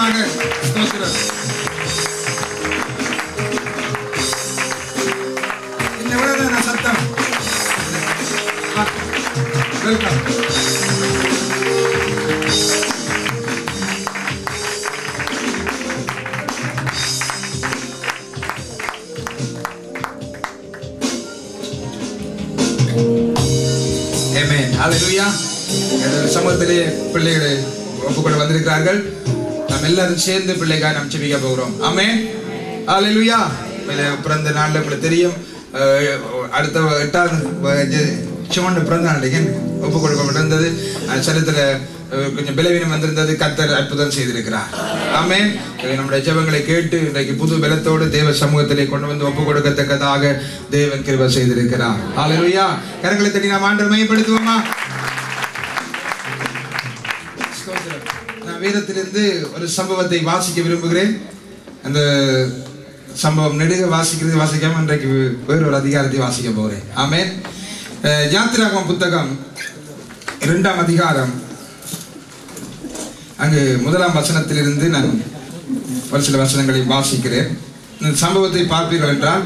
உற்சாகமாக ஸ்தோத்திரம் இன்னும் எவ்வளவுதான் சத்தம் வெல்கம் Amen. Hallelujah. எனது சமூகத்திலே பிள்ளைகளை ஒப்புக்கொண்டு வந்திருக்கிறார்கள் நாம் எல்லாரும் சேர்ந்து பிள்ளைக்காக நாம் செபிக்க போகிறோம் ஆமென் ஹalleluya மேலே பிறந்த நாள்ல உங்களுக்கு தெரியும் அஹ், அடுத்த எட்டாவது சிவன் பிறந்த நாளைக்கு ஒப்பு கொடுக்கப்பட்டிருந்தது அந்த சரித்திர அஹ், கொஞ்சம் பலவீனம் வந்திருந்தது கத்தர் அற்புதம் செய்திருக்கிறார் ஆமென் எனவே நம்முடைய ஜெபங்களை கேட்டு இன்றைக்கு புது பலத்தோடு தேவ சமூகத்திலே கொண்டு வந்து ஒப்பு கொடுக்கத்தக்கதாக தேவன் கிருபை செய்திருக்கிறார் ஹalleluya கரங்களை தட்டி நாம் ஆண்டவர் மையப்படுத்துவோமா ஸ்தோத்திரம். நான் வேதத்திலிருந்து ஒரு சம்பவத்தை வாசிக்க விரும்புகிறேன் அந்த சம்பவம் நெடுக வாசிக்கிறது வாசிக்காம இன்றைக்கு வேறு ஒரு அதிகாரத்தை வாசிக்க போகிறேன் ஆமென் அஹ், யாத்திராகமம் புத்தகம் இரண்டாம் அதிகாரம் அங்கு முதலாம் வசனத்திலிருந்து நான் ஒரு சில வசனங்களை வாசிக்கிறேன் இந்த சம்பவத்தை பார்ப்பீர்கள் என்றால்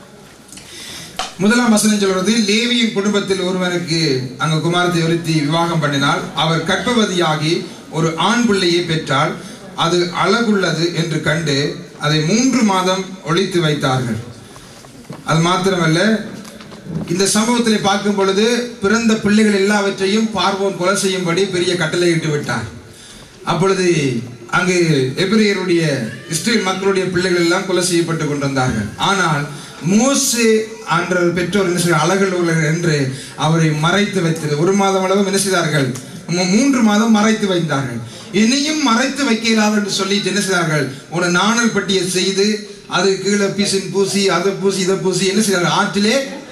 முதலாம் வசனம் சொல்றது லேவியின் குடும்பத்தில் ஒருவனுக்கு அங்க குமாரத்தை ஒருத்தி விவாகம் பண்ணினால் அவர் கர்ப்பவதியாகி ஒரு ஆண் பிள்ளையை பெற்றால் அது அழகுள்ளது என்று கண்டு அதை மூன்று மாதம் ஒழித்து வைத்தார்கள் அது மாத்திரமல்ல இந்த சம்பவத்தில் பார்க்கும் பொழுது பிறந்த பிள்ளைகள் எல்லாவற்றையும் பார்வோன் கொலை செய்யும்படி பெரிய கட்டளையிட்டு விட்டார் அப்பொழுது அங்கு எபிரேயருடைய இஸ்ரேல் மக்களுடைய பிள்ளைகள் எல்லாம் கொலை செய்யப்பட்டு கொண்டிருந்தார்கள் ஆனால் மோசே என்ற பெற்றோர் என்ன செய்தார் அழகுள்ளவர்கள் என்று அவரை மறைத்து வைத்தது ஒரு மாதம் அளவு என்ன செய்தார்கள் மூ- மூன்று மாதம் மறைத்து வைத்தார்கள் இனியும் மறைத்து வைக்க இயலாது என்று சொல்லி என்ன செய்தார்கள் ஒரு நாணல் பட்டியை செய்து அது கீழே பீசின் பூசி அதை பூசி இதை பூசி என்ன செய்தார்கள் ஆற்றிலே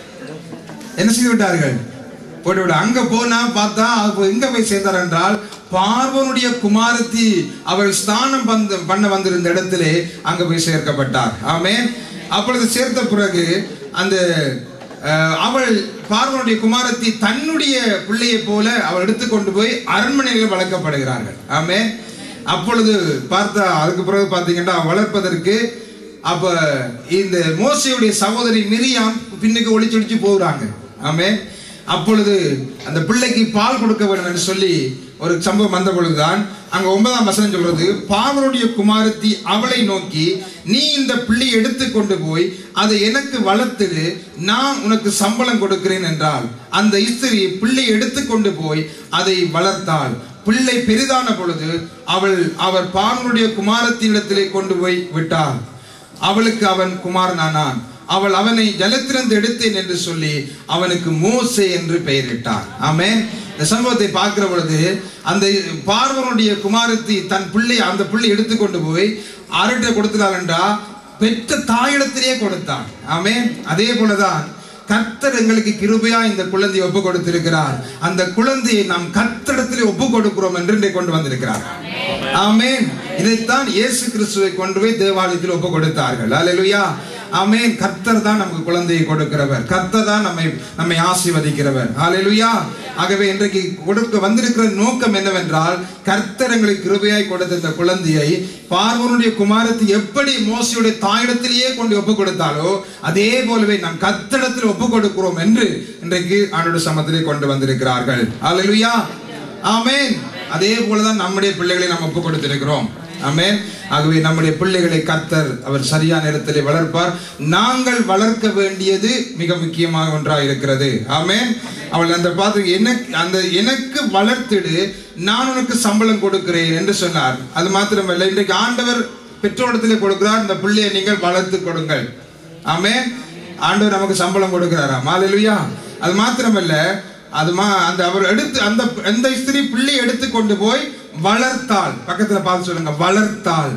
என்ன செய்து விட்டார்கள் போட்டு விட அங்க போனா பார்த்தா அவர் எங்க போய் சேர்ந்தார் என்றால் பார்வனுடைய குமாரத்தி அவள் ஸ்நானம் பந்த பண்ண வந்திருந்த இடத்திலே அங்க போய் சேர்க்கப்பட்டார் ஆமென் அப்பொழுது சேர்த்த பிறகு அந்த அஹ், அவள் பார்வனுடைய குமாரத்தி தன்னுடைய பிள்ளையை போல அவள் எடுத்துக்கொண்டு போய் அரண்மனையில் வளர்க்கப்படுகிறார்கள் ஆமென் அப்பொழுது பார்த்தா அதுக்கு பிறகு பார்த்தீங்கன்னா வளர்ப்பதற்கு அப்ப இந்த மோசையுடைய சகோதரி மிரியாம் பின்னுக்கு ஒளிச்சு ஒளிச்சு போகிறாங்க ஆமே அப்பொழுது அந்த பிள்ளைக்கு பால் கொடுக்க வேண்டும் என்று சொல்லி ஒரு சம்பவம் வந்த பொழுதுதான் அங்க ஒன்பதாம் வசனம் சொல்றது பாவனுடைய குமாரத்தி அவளை நோக்கி நீ இந்த பிள்ளை எடுத்து கொண்டு போய் அதை எனக்கு வளர்த்துடு நான் உனக்கு சம்பளம் கொடுக்கிறேன் என்றால் அந்த இஸ்திரி பிள்ளை எடுத்து கொண்டு போய் அதை வளர்த்தாள் பிள்ளை பெரிதான பொழுது அவள் அவர் பாவனுடைய குமாரத்தினிடத்திலே கொண்டு போய் விட்டாள் அவளுக்கு அவன் குமாரனானான் அவள் அவனை ஜலத்திலிருந்து எடுத்தேன் என்று சொல்லி அவனுக்கு மோசே என்று பெயரிட்டார் ஆமென் இந்த சம்பவத்தை பார்க்கிற பொழுது அந்த பார்வனுடைய குமாரத்தி தன் பிள்ளை அந்த பிள்ளை எடுத்துக்கொண்டு போய் அரட்டை கொடுத்தாள் என்றா பெற்ற தாயிடத்திலேயே கொடுத்தான் ஆமென் அதே போலதான் கர்த்தர் எங்களுக்கு கிருபையா இந்த குழந்தையை ஒப்பு கொடுத்திருக்கிறார் அந்த குழந்தையை நாம் கர்த்தரிடத்திலே ஒப்பு கொடுக்கிறோம் என்று இன்றைக்கு கொண்டு வந்திருக்கிறார் ஆமென் இதைத்தான் இயேசு கிறிஸ்துவை கொண்டு போய் தேவாலயத்தில் ஒப்பு கொடுத்தார்கள் அல்லேலூயா ஆமென் கர்த்தர் தான் நமக்கு குழந்தையை கொடுக்கிறவர் கர்த்தர் தான் நம்மை நம்மை ஆசீர்வதிக்கிறவர் அல்லேலூயா ஆகவே இன்றைக்கு கொடுக்க வந்திருக்கிற நோக்கம் என்னவென்றால் கர்த்தர் எங்களுக்கு கிருபையாய் கொடுத்த இந்த குழந்தையை பார்வனுடைய குமாரத்தை எப்படி மோசையுடைய தாயிடத்திலேயே கொண்டு ஒப்பு கொடுத்தாலோ அதே போலவே நாம் கர்த்தரிடத்தில் ஒப்பு கொடுக்கிறோம் என்று இன்றைக்கு ஆண்டோட சமத்திலே கொண்டு வந்திருக்கிறார்கள் அல்லேலூயா ஆமென் அதே போலதான் நம்முடைய பிள்ளைகளை நாம் ஒப்பு கொடுத்திருக்கிறோம் ஆமென் ஆகவே நம்முடைய பிள்ளைகளை கர்த்தர் அவர் சரியான இடத்திலே வளர்ப்பார் நாங்கள் வளர்க்க வேண்டியது மிக முக்கியமான ஒன்றாக இருக்கிறது ஆமென் அவள் அந்த பார்த்து எனக்கு அந்த எனக்கு வளர்த்திடு நான் உனக்கு சம்பளம் கொடுக்கிறேன் என்று சொன்னார் அது மாத்திரமல்ல இன்றைக்கு ஆண்டவர் பெற்றோரிடத்திலே கொடுக்கிறார் இந்த பிள்ளையை நீங்கள் வளர்த்து கொடுங்கள் ஆமென் ஆண்டவர் நமக்கு சம்பளம் கொடுக்கிறாரா மாலையிலுயா அது மாத்திரமல்ல அது மா அந்த அவர் எடுத்து அந்த அந்த ஸ்திரீ பிள்ளை எடுத்து கொண்டு போய் வளர்த்தாள் பக்கத்துல பார்த்து சொல்லுங்க வளர்த்தாள்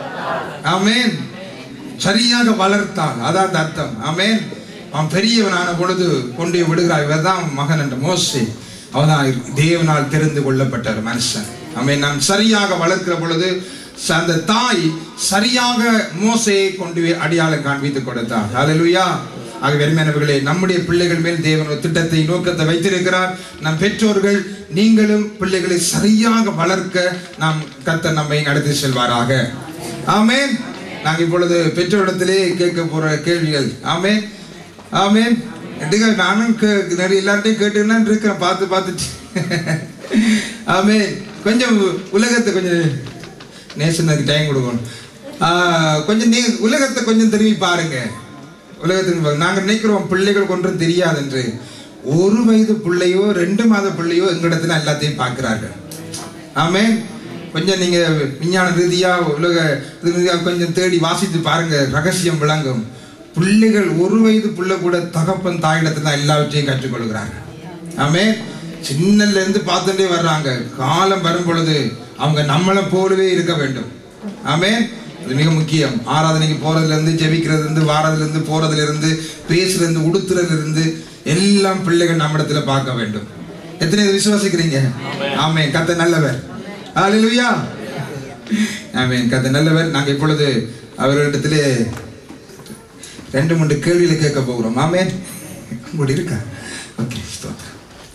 ஆமென் சரியாக வளர்த்தாள் அதான் அந்த அர்த்தம் ஆமென் அவன் பெரியவனான பொழுது கொண்டு போய் விடுகிறார் இவர்தான் மகன் என்ற மோசே அவதான் தேவனால் தெரிந்து கொள்ளப்பட்ட ஒரு மனுஷன் ஆமென் நான் சரியாக வளர்க்கிற பொழுது ச- அந்த தாய் சரியாக மோசையை கொண்டு போய் அடியாளம் காண்பித்து கொடுத்தார் ஹalleluya ஆக வெறுமையானவர்களே நம்முடைய பிள்ளைகள் மேல் தேவன் ஒரு திட்டத்தை நோக்கத்தை வைத்திருக்கிறார் நம் பெற்றோர்கள் நீங்களும் பிள்ளைகளை சரியாக வளர்க்க நாம் கர்த்தர் நம்மை நடத்தி செல்வாராக ஆமென் நாங்க இப்பொழுது பெற்றோரிடத்திலே கேட்க போற கேள்விகள் ஆமென் ஆமென் எடுங்க நானும் கே- நிறைய எல்லார்ட்டையும் கேட்டுன்னா இருக்கிறேன் பார்த்து பார்த்துட்டு ஆமென் கொஞ்சம் உலகத்தை கொஞ்சம் நேசனுக்கு டைம் கொடுக்கணும் ஆஹ், கொஞ்சம் நீ உலகத்தை கொஞ்சம் திரும்பி பாருங்க உலகத்துக்கு பா- நாங்க நினைக்கிறோம் பிள்ளைகளுக்கு ஒன்றும் தெரியாது என்று ஒரு வயது பிள்ளையோ ரெண்டு மாத பிள்ளையோ எங்களிடத்துல எல்லாத்தையும் பார்க்கிறார்கள் ஆமே கொஞ்சம் நீங்க விஞ்ஞான ரீதியா உலக இது ரீதியா கொஞ்சம் தேடி வாசித்து பாருங்க ரகசியம் விளங்கும் பிள்ளைகள் ஒரு வயது பிள்ளை கூட தகப்பன் தாயிடத்துல தான் எல்லாவற்றையும் கற்றுக்கொள்கிறார்கள் ஆமே சின்னல இருந்து பார்த்துட்டே வர்றாங்க காலம் வரும் பொழுது அவங்க நம்மளை போலவே இருக்க வேண்டும் ஆமே இது மிக முக்கியம் ஆராதனைக்கு போறதுல இருந்து ஜெபிக்கிறதுல இருந்து வாரதுல இருந்து போறதுல இருந்து பேசுறதுல இருந்து உடுத்துறதுல இருந்து எல்லாம் பிள்ளைகள் நம்மிடத்துல பார்க்க வேண்டும் எத்தனை பேர் விசுவாசிக்கிறீங்க ஆமென் கத்த நல்லவர் ஹalleluya ஆமென் கத்த நல்லவர் நாங்க இப்பொழுது அவர்களிடத்திலே ரெண்டு மூன்று கேள்விகளை கேட்க போகிறோம் ஆமென் உங்களுடைய இருக்கா ஓகே ஸ்தோத்திரம்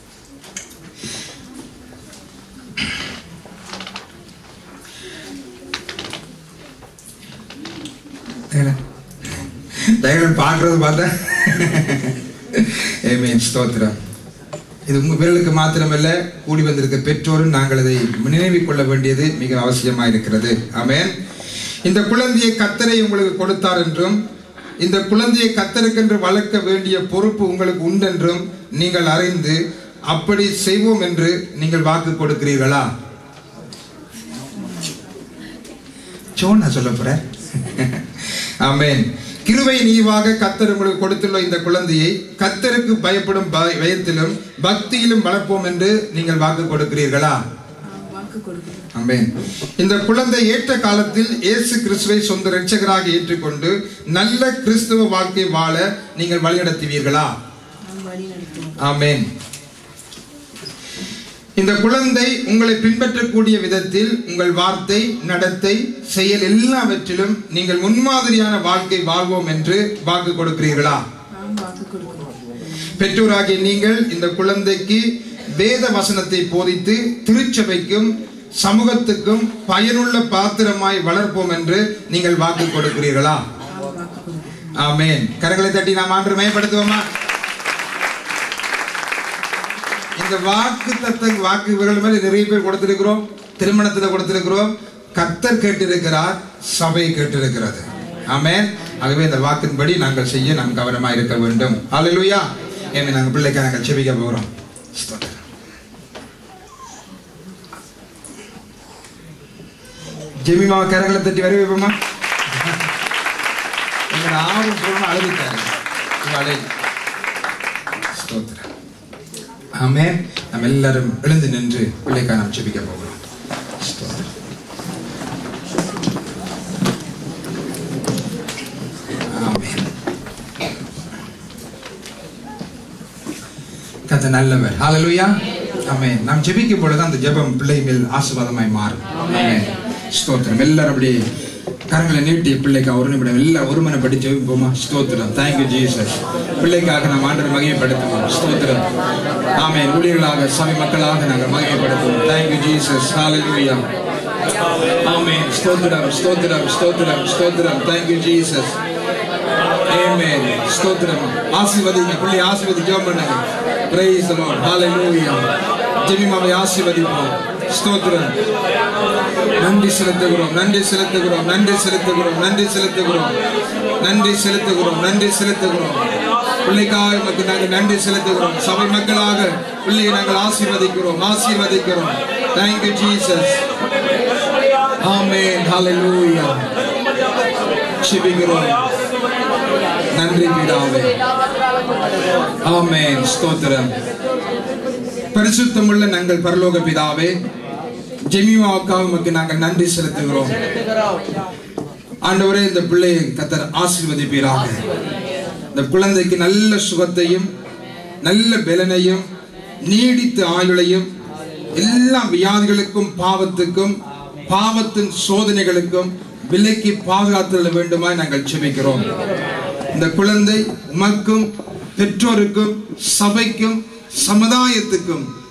டைலர் பார்க்கறது பார்த்தா ஏமேன் ஸ்தோத்திரம் இது உங்க விரலுக்கு மாத்திரமல்ல கூடி வந்திருக்க பெற்றோரும் நாங்கள் அதை நினைவில் கொள்ள வேண்டியது மிக அவசியமா இருக்கிறது ஆமென் இந்த குழந்தையை கத்தரை உங்களுக்கு கொடுத்தார் என்றும் இந்த குழந்தையை கத்தருக்கென்று வளர்க்க வேண்டிய பொறுப்பு உங்களுக்கு உண்டென்றும் நீங்கள் அறிந்து அப்படி செய்வோம் என்று நீங்கள் வாக்கு கொடுக்கிறீர்களா சோனா சொல்ல போறேன் ஆமென் கிருபை நீவாக கத்தர் உங்களுக்கு கொடுத்துள்ள இந்த குழந்தையை கத்தருக்கு பயப்படும் பய- பயத்திலும் பக்தியிலும் வளர்ப்போம் என்று நீங்கள் வாக்கு கொடுக்கிறீர்களா வாக்கு கொடுக்கிறோம் ஆமென் இந்த குழந்தை ஏற்ற காலத்தில் இயேசு கிறிஸ்துவை சொந்த இரட்சகராக ஏற்றுக்கொண்டு நல்ல கிறிஸ்துவ வாழ்க்கை வாழ நீங்கள் வழிநடத்துவீர்களா நாம் வழி நடத்துவோம் ஆமென் இந்த குழந்தை உங்களை பின்பற்றக்கூடிய விதத்தில் உங்கள் வார்த்தை நடத்தை செயல் எல்லாவற்றிலும் நீங்கள் முன்மாதிரியான வாழ்க்கை வாழ்வோம் என்று வாக்கு கொடுக்கிறீர்களா நாம் வாக்கு கொடுக்கிறோம் பெற்றோராகிய நீங்கள் இந்த குழந்தைக்கு வேத வசனத்தை போதித்து திருச்சபைக்கும் சமூகத்துக்கும் பயனுள்ள பாத்திரமாய் வளர்ப்போம் என்று நீங்கள் வாக்கு கொடுக்கிறீர்களா நாம் வாக்கு கொடுக்கிறோம் ஆமென் கரங்களை தட்டி நாம் ஆண்டு மேம்படுத்துவோமா இந்த வாக்கு தத்த வாக்கு இவர்கள் மேல நிறைய பேர் கொடுத்திருக்கிறோம் திருமணத்துல கொடுத்திருக்கிறோம் கர்த்தர் கேட்டிருக்கிறார் சபை கேட்டிருக்கிறது ஆமென் ஆகவே இந்த வாக்கின்படி நாங்கள் செய்ய நாம் கவனமா இருக்க வேண்டும் ஹalleluya ஏமே நாங்கள் பிள்ளைக்கு நாங்கள் செபிக்க போகிறோம் ஸ்தோத்திரம். ஜெமிமா கரங்களை தட்டி வரவேற்போமா எங்க ஆர்வம் பூர்வமா அழுதுட்டாரு இவ அழகு. ஸ்தோத்திரம் ஆமென் நம்ம எல்லாரும் எழுந்து நின்று பிள்ளைக்காக நாம் ஜெபிக்க போகிறோம் ஸ்தோத்திரம். ஆமென் கத்த நல்லவர் ஹalleluya ஆமென் நாம் ஜெபிக்கும் பொழுது அந்த ஜெபம் பிள்ளை மேல் ஆசீர்வாதமாய் மாறும் ஆமென் ஸ்தோத்திரம் எல்லாரும் அப்படியே கரங்களை நீட்டி பிள்ளைக்கு ஒரு நிமிடம் எல்லாம் ஒரு மனப்படி ஜெபிப்போமா ஸ்தோத்திரம் தேங்க்யூ ஜீசஸ் பிள்ளைக்காக நாம் ஆண்டரை மகிமைப்படுத்துவோம் ஸ்தோத்திரம் ஆமென் ஊழியர்களாக சபை மக்களாக நாங்கள் மகிமைப்படுத்துவோம் தேங்க்யூ ஜீசஸ் ஹalleluya ஆமென் ஸ்தோத்திரம் ஸ்தோத்திரம் ஸ்தோத்திரம் ஸ்தோத்திரம் தேங்க்யூ ஜீசஸ் Amen. ஸ்தோத்திரம் ஆசீர்வதிங்க பிள்ளை ஆசீர்வதி ஜெபம் பண்ணுங்க praise the lord hallelujah ஜெபிமாவை ஆசீர்வதிப்போம் ஸ்தோத்திரம் நன்றி செலுத்துகிறோம் நன்றி செலுத்துகிறோம் நன்றி செலுத்துகிறோம் நன்றி செலுத்துகிறோம் நன்றி செலுத்துகிறோம் நன்றி செலுத்துகிறோம் பிள்ளைக்காக உமக்கு நாங்கள் நன்றி செலுத்துகிறோம் சபை மக்களாக பிள்ளையை நாங்கள் ஆசீர்வதிக்கிறோம் ஆசீர்வதிக்கிறோம் thank you jesus amen hallelujah ஜெபிக்கிறோம் நன்றி பிதாவே ஆமென் ஸ்தோத்திரம் பரிசுத்தமுள்ள நாங்கள் பரலோக பிதாவே ஜெமிவாவுக்காக உமக்கு நாங்கள் நன்றி செலுத்துகிறோம் ஆண்டவரே இந்த பிள்ளையை கத்தர் ஆசீர்வதிப்பீராக இந்த குழந்தைக்கு நல்ல சுகத்தையும் நல்ல பலனையும் நீடித்த ஆயுளையும் எல்லா வியாதிகளுக்கும் பாவத்துக்கும் பாவத்தின் சோதனைகளுக்கும் விலைக்கு பாதுகாத்துள்ள வேண்டுமாய் நாங்கள் செபிக்கிறோம் இந்த குழந்தை உமக்கும் பெற்றோருக்கும் சபைக்கும் சமுதாயத்துக்கும்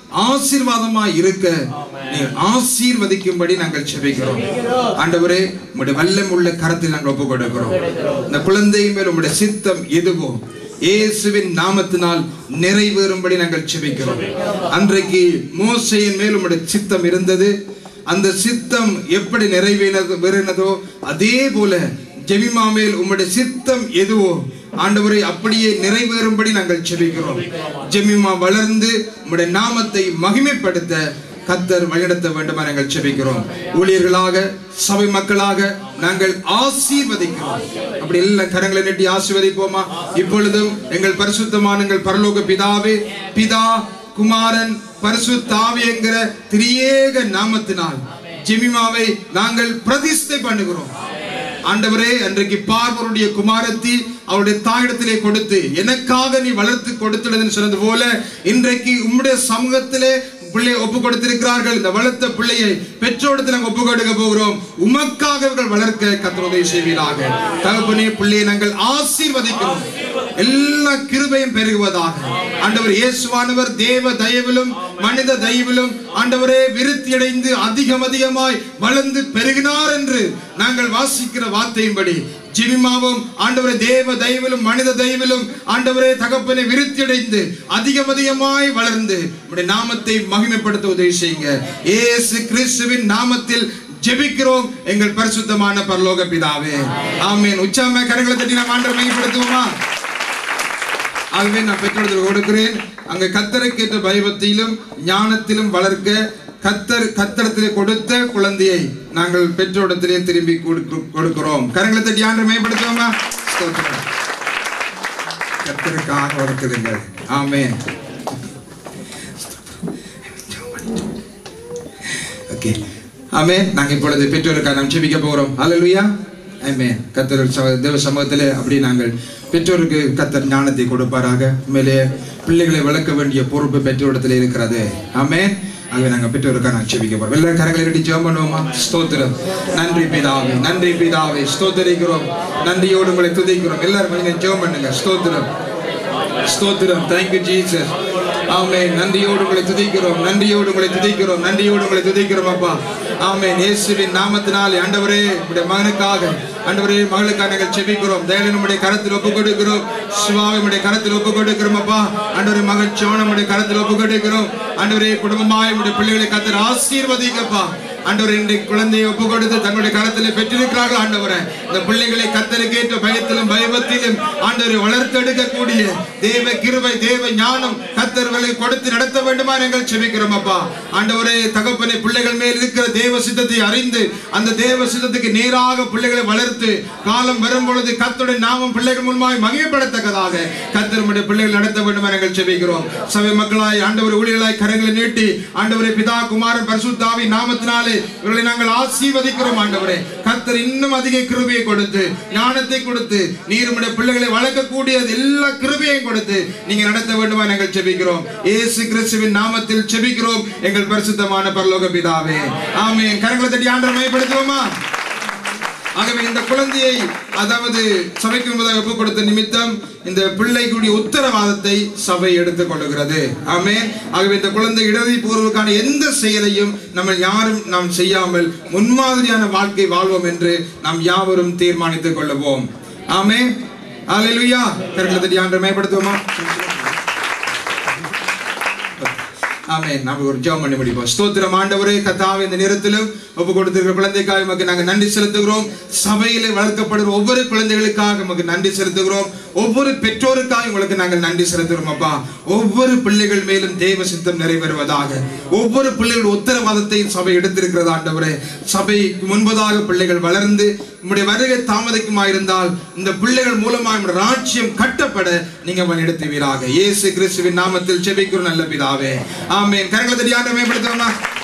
ஆசீர்வாதமாய் இருக்க நீர் ஆசீர்வதிக்கும்படி நாங்கள் செபிக்கிறோம் ஆண்டவரே உம்முடைய வல்லம் உள்ள கரத்தில் நாங்கள் ஒப்பு கொடுக்கிறோம் இந்த குழந்தை மேல் உம்முடைய சித்தம் எதுவோ இயேசுவின் நாமத்தினால் நிறைவேறும்படி நாங்கள் செபிக்கிறோம் அன்றைக்கு மோசையின் மேல் உம்முடைய சித்தம் இருந்தது அந்த சித்தம் எப்படி நிறைவேறது வேறினதோ அதே போல ஜெபிமா மேல் உம்முடைய சித்தம் எதுவோ ஆண்டவரை அப்படியே நிறைவேறும்படி நாங்கள் செபிக்கிறோம் ஜெமிமா வளர்ந்து உம்முடைய நாமத்தை மகிமைப்படுத்த கத்தர் வழிநடத்த வேண்டுமா நாங்கள் செபிக்கிறோம் ஊழியர்களாக சபை மக்களாக நாங்கள் ஆசீர்வதிக்கிறோம் அப்படி எல்லாம் கரங்களை நீட்டி ஆசீர்வதிப்போமா இப்பொழுதும் எங்கள் பரிசுத்தமான எங்கள் பரலோக பிதாவே பிதா குமாரன் பரிசுத்தாவி என்கிற திரியேக நாமத்தினால் ஜெமிமாவை நாங்கள் பிரதிஷ்டை பண்ணுகிறோம் ஆண்டவரே அன்றைக்கு பார்வருடைய குமாரத்தி அவருடைய தாயிடத்திலே கொடுத்து எனக்காக நீ வளர்த்து கொடுத்துள்ளதுன்னு சொன்னது போல இன்றைக்கு உம்முடைய சமூகத்திலே பிள்ளை ஒப்பு கொடுத்திருக்கிறார்கள் இந்த வளர்த்த பிள்ளையை பெற்றோடத்தில் நாங்கள் ஒப்பு கொடுக்க போகிறோம் உமக்காக இவர்கள் வளர்க்க கத்தருடைய செய்வீராக தகப்பனே பிள்ளையை நாங்கள் ஆசீர்வதிக்கிறோம் எல்லா கிருபையும் பெருகுவதாக ஆண்டவர் இயேசுவானவர் தேவ தயவிலும் மனித தயவிலும் ஆண்டவரே விருத்தி அடைந்து அதிகம் அதிகமாய் வளர்ந்து பெருகினார் என்று நாங்கள் வாசிக்கிற வார்த்தையின்படி ஜிமிமாவும் ஆண்டவரே தேவ தயவிலும் மனித தயவிலும் ஆண்டவரே தகப்பனை விருத்தியடைந்து அதிகம் அதிகமாய் வளர்ந்து உடைய நாமத்தை மகிமைப்படுத்த உதவி செய்யுங்க ஏசு கிறிஸ்துவின் நாமத்தில் ஜெபிக்கிறோம் எங்கள் பரிசுத்தமான பரலோக பிதாவே ஆமென் உச்சாம கரங்களை தட்டி நாம் ஆண்டவர் மகிமைப்படுத்துவோமா ஆகவே நான் பெற்றோர்கள் கொடுக்கிறேன் அங்க கத்தரைக்கேற்ற பயபக்தியிலும் ஞானத்திலும் வளர்க்க கத்தர் கத்தரத்திலே கொடுத்த குழந்தையை நாங்கள் பெற்றோரிடத்திலே திரும்பி கொடுக்க- கொடுக்கிறோம் கரங்களை தட்டி ஆண்டு மேம்படுத்துவோமா ஸ்தோத்திரம். கத்தருக்காக வளர்க்குதுங்க ஆமென் ஓகே ஆமென் நாங்க இப்பொழுது பெற்றோருக்காக நாம் ஜெபிக்க போகிறோம் ஹalleluya ஆமென் கத்தர் சம- தேவ சமூகத்திலே அப்படி நாங்கள் பெற்றோருக்கு கத்தர் ஞானத்தை கொடுப்பாராக மேலே பிள்ளைகளை வளர்க்க வேண்டிய பொறுப்பு பெற்றோரிடத்தில் இருக்கிறது ஆமென் ஆகவே நாங்கள் பெற்றோருக்காக நான் ஜெபிக்க போறோம் எல்லாரும் கரங்களை ரெடி ஜெபம் பண்ணுவோமா ஸ்தோத்திரம் நன்றி பிதாவே நன்றி பிதாவே ஸ்தோத்தரிக்கிறோம் நன்றியோடு உங்களை துதிக்கிறோம் எல்லாரும் கொஞ்சம் ஜெபம் பண்ணுங்க ஸ்தோத்திரம் ஸ்தோத்திரம் தேங்க்யூ ஜீசஸ் ஆமே நன்றியோடு உங்களை துதிக்கிறோம் நன்றியோடு உங்களை துதிக்கிறோம் நன்றியோடு உங்களை துதிக்கிறோம் அப்பா ஆமே இயேசுவின் நாமத்தினாலே ஆண்டவரே உடைய மகனுக்காக ஆண்டவரே மகளுக்காக நாங்கள் செபிக்கிறோம் தேவன் நம்முடைய கரத்தில் ஒப்பு கொடுக்கிறோம் சிவாவை நம்முடைய கரத்தில் ஒப்பு கொடுக்கிறோம் அப்பா ஆண்டவரே மகள் சோழ நம்முடைய கரத்தில் ஒப்பு கொடுக்கிறோம் ஆண்டவரே குடும்பமாய் நம்முடைய பிள்ளைகளை கத்தர் ஆசீர்வதிக்கப்பா ஆண்டவர் இன்றைக்கு குழந்தையை ஒப்பு கொடுத்து தங்களுடைய கரத்தில் பெற்றிருக்கிறார்கள் ஆண்டவரே இந்த பிள்ளைகளை கத்தருக்கேற்ற பயத்திலும் பயபத்திலும் ஆண்டவரை வளர்த்தெடுக்கக்கூடிய தேவ கிருபை தேவ ஞானம் கத்தர்களை கொடுத்து நடத்த வேண்டுமா எங்கள் செபிக்கிறோம் அப்பா ஆண்டவரே தகப்பனை பிள்ளைகள் மேல் இருக்கிற தேவ சித்தத்தை அறிந்து அந்த தேவ சித்தத்துக்கு நேராக பிள்ளைகளை வளர்த்து காலம் வரும் பொழுது கத்துடைய நாமம் பிள்ளைகள் மூலமாய் மகிமைப்படத்தக்கதாக கத்தருடைய பிள்ளைகள் நடத்த வேண்டுமா எங்கள் செபிக்கிறோம் சபை மக்களாய் ஆண்டவர் ஊழியர்களாய் கரங்களை நீட்டி ஆண்டவரே பிதா குமாரன் பரிசுத்தாவி நாமத்தினாலே இவர்களை நாங்கள் ஆசீர்வதிக்கிறோம் ஆண்டவரே கர்த்தர் இன்னும் அதிக கிருபையை கொடுத்து ஞானத்தை கொடுத்து நீர் உம்முடைய பிள்ளைகளை வளர்க்கக்கூடிய எல்லா கிருபையையும் கொடுத்து நீங்க நடத்த வேண்டுமா நாங்கள் செபிக்கிறோம் இயேசு கிறிஸ்துவின் நாமத்தில் செபிக்கிறோம் எங்கள் பரிசுத்தமான பரலோக பிதாவே ஆமென் கரங்களை தட்டி ஆண்டவர் மையப்படுத்துவோமா ஆகவே இந்த குழந்தையை அதாவது சபைக்கு முன்பதாக ஒப்புக் கொடுத்த நிமித்தம் இந்த பிள்ளைக்குடைய உத்தரவாதத்தை சபை எடுத்துக் கொள்ளுகிறது ஆமென் ஆகவே இந்த குழந்தை இடறி போவதற்கான எந்த செயலையும் நம்ம யாரும் நாம் செய்யாமல் முன்மாதிரியான வாழ்க்கை வாழ்வோம் என்று நாம் யாவரும் தீர்மானித்துக் கொள்ளுவோம் ஆமென் அல்லேலூயா கரங்களை தட்டி ஆண்டவர் மேம்படுத்துவோமா ஆமென் நாம ஒரு ஜெபம் பண்ணி முடிப்போம் ஸ்தோத்திரம் ஆண்டவரே கத்தாவே இந்த நேரத்திலும் ஒப்பு கொடுத்திருக்கிற குழந்தைக்காக உமக்கு நாங்கள் நன்றி செலுத்துகிறோம் சபையிலே வளர்க்கப்படுகிற ஒவ்வொரு குழந்தைகளுக்காக உமக்கு நன்றி செலுத்துகிறோம் ஒவ்வொரு பெற்றோருக்காக உங்களுக்கு நாங்கள் நன்றி செலுத்துகிறோம் அப்பா ஒவ்வொரு பிள்ளைகள் மேலும் தேவ சித்தம் நிறைவேறுவதாக ஒவ்வொரு பிள்ளைகள் உத்தரவாதத்தையும் சபை எடுத்திருக்கிறது ஆண்டவரே சபைக்கு முன்பதாக பிள்ளைகள் வளர்ந்து உம்முடைய வருகை தாமதிக்குமாயிருந்தால் இந்த பிள்ளைகள் மூலமாக உம்முடைய ராஜ்யம் கட்டப்பட நீங்க வழிநடத்துவீராக இயேசு கிறிஸ்துவின் நாமத்தில் செபிக்கிறோம் நல்ல பிதாவே ஆமென் கரங்களை தட்டி ஆண்டவரை மேம்படுத்துவோமா